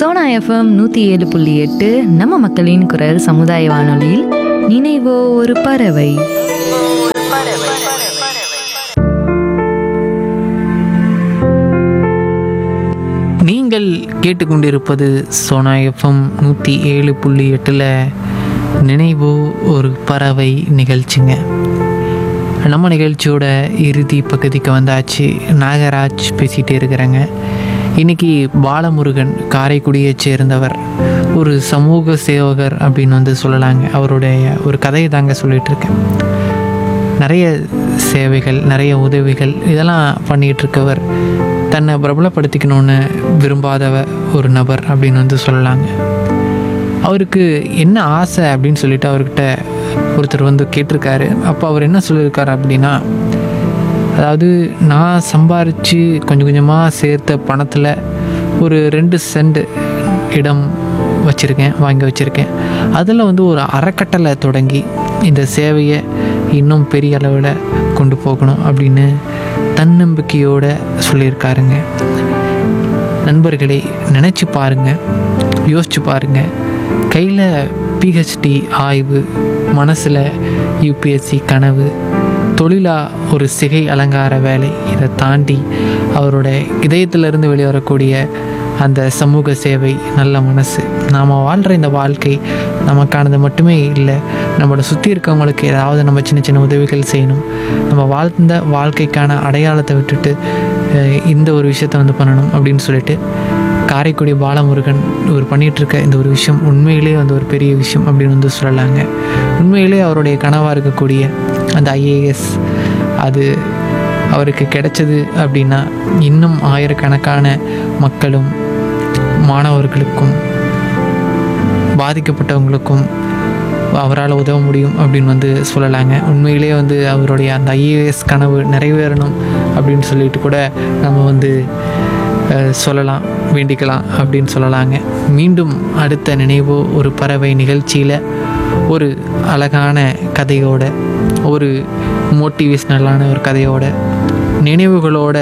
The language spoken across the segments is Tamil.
சோனா எஃப்எம் நூற்றி ஏழு புள்ளி எட்டு நம்ம மக்களின் குரல் சமுதாய வானொலியில் நினைவோ ஒரு பறவை நீங்கள் கேட்டுக்கொண்டிருப்பது சோனா எஃப்எம் நூற்றி ஏழு புள்ளி எட்டில் நினைவு ஒரு பறவை நிகழ்ச்சிங்க நம்ம நிகழ்ச்சியோட இறுதி பகுதிக்கு வந்தாச்சு நாகராஜ் பேசிகிட்டே இருக்கிறேங்க இன்னைக்கு பாலமுருகன் காரைக்குடியைச் சேர்ந்தவர் ஒரு சமூக சேவகர் அப்படின்னு வந்து சொல்லலாங்க அவருடைய ஒரு கதையை தாங்க சொல்லிட்டு இருக்கேன் நிறைய சேவைகள் நிறைய உதவிகள் இதெல்லாம் பண்ணிகிட்டு இருக்கவர் தன்னை பிரபலப்படுத்திக்கணும்னு விரும்பாதவ ஒரு நபர் அப்படின்னு வந்து சொல்லலாங்க அவருக்கு என்ன ஆசை அப்படின்னு சொல்லிட்டு அவர்கிட்ட ஒருத்தர் வந்து கேட்டிருக்காரு அப்போ அவர் என்ன சொல்லியிருக்காரு அப்படின்னா அதாவது நான் சம்பாரித்து கொஞ்சம் கொஞ்சமாக சேர்த்த பணத்தில் ஒரு ரெண்டு சென்ட் இடம் வச்சுருக்கேன் வாங்கி வச்சுருக்கேன் அதில் வந்து ஒரு அறக்கட்டளை தொடங்கி இந்த சேவையை இன்னும் பெரிய அளவில் கொண்டு போகணும் அப்படின்னு தன்னம்பிக்கையோடு சொல்லியிருக்காருங்க நண்பர்களே நினச்சி பாருங்கள் யோசிச்சு பாருங்கள் கையில் பிஹெச்டி ஆய்வு மனசில் யூபிஎஸ்சி கனவு தொழிலாக ஒரு சிகை அலங்கார வேலை இதை தாண்டி அவரோட இதயத்திலிருந்து வெளிவரக்கூடிய அந்த சமூக சேவை நல்ல மனசு நாம் வாழ்கிற இந்த வாழ்க்கை நமக்கானது மட்டுமே இல்லை நம்மளை சுற்றி இருக்கவங்களுக்கு ஏதாவது நம்ம சின்ன சின்ன உதவிகள் செய்யணும் நம்ம வாழ்ந்த வாழ்க்கைக்கான அடையாளத்தை விட்டுட்டு அஹ், இந்த ஒரு விஷயத்தை வந்து பண்ணணும் அப்படின்னு சொல்லிட்டு காரைக்குடி பாலமுருகன் இவர் பண்ணிகிட்டு இருக்க இந்த ஒரு விஷயம் உண்மையிலே வந்து ஒரு பெரிய விஷயம் அப்படின்னு வந்து சொல்லலாங்க உண்மையிலே அவருடைய கனவாக இருக்கக்கூடிய அந்த ஐஏஎஸ் அது அவருக்கு கிடைச்சது அப்படின்னா இன்னும் ஆயிரக்கணக்கான மக்களும் மாணவர்களுக்கும் பாதிக்கப்பட்டவங்களுக்கும் அவரால் உதவ முடியும் அப்படின்னு வந்து சொல்லலாங்க உண்மையிலே வந்து அவருடைய அந்த ஐஏஎஸ் கனவு நிறைவேறணும் அப்படின்னு சொல்லிட்டு கூட நம்ம வந்து அஹ், சொல்லலாம் வேண்டிக்கலாம் அப்படின்னு சொல்லலாங்க மீண்டும் அடுத்த நினைவோ ஒரு பறவை நிகழ்ச்சியில் ஒரு அழகான கதையோட ஒரு மோட்டிவேஷ்னலான ஒரு கதையோட நினைவுகளோட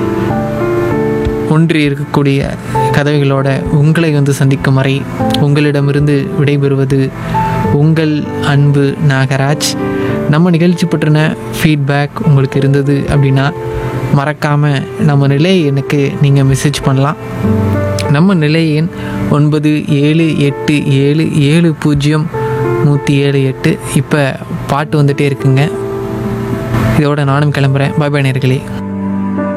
ஒன்றி இருக்கக்கூடிய கதவைகளோட உங்களை வந்து சந்திக்கும் வரை உங்களிடமிருந்து விடைபெறுவது உங்கள் அன்பு நாகராஜ் நம்ம நிகழ்ச்சி பற்றின ஃபீட்பேக் உங்களுக்கு இருந்தது அப்படின்னா மறக்காமல் நம்ம நிலை எனக்கு நீங்கள் மெசேஜ் பண்ணலாம் நம்ம நிலை எண் ஒன்பது ஏழு எட்டு ஏழு ஏழு பூஜ்ஜியம் நூற்றி ஏழு எட்டு இப்போ பாட்டு வந்துகிட்டே இருக்குங்க இதோட நானும் கிளம்புறேன் பாய் பாய் நேர்களே